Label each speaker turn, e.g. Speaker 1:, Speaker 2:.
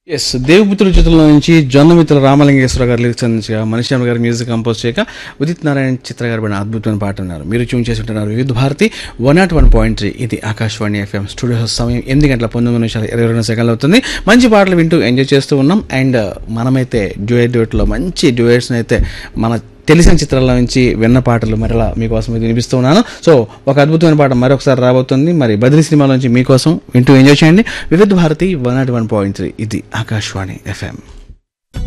Speaker 1: yes దేవపుత్రుల చిత్రంలో నుంచి జొన్నమిత్రుల రామలింగేశ్వర గారు లిరిక్స్ అందించగా మనిషి గారు మ్యూజిక్ కంపోజ్ చేయగా ఉదిత్ నారాయణ చిత్ర గారు పడిన అద్భుతమైన పాట ఉన్నారు మీరు ట్యూన్ చేసి ఉంటున్నారు Vividh Bharati one naught one point three ఇది ఆకాశవాణి ఎఫ్ఎం స్టూడియో సమయం ఎనిమిది గంటల పంతొమ్మిది నిమిషాలు ఇరవై రెండు సెకండ్లు అవుతుంది మంచి పాటలు వింటూ ఎంజాయ్ చేస్తూ ఉన్నాం అండ్ మనమైతే డ్యూయట్ డ్యూట్లో మంచి డ్యూయట్స్ని అయితే మన తెలిసిన చిత్రాల నుంచి విన్న పాటలు మరలా మీకోసం ఇది వినిపిస్తూ ఉన్నాను సో ఒక అద్భుతమైన పాట మరొకసారి రాబోతుంది మరి బదిలీ సినిమాల నుంచి మీకోసం వింటూ ఎంజాయ్ చేయండి Vividh Bharati one naught one point three ఇది ఆకాశవాణి ఎఫ్ఎం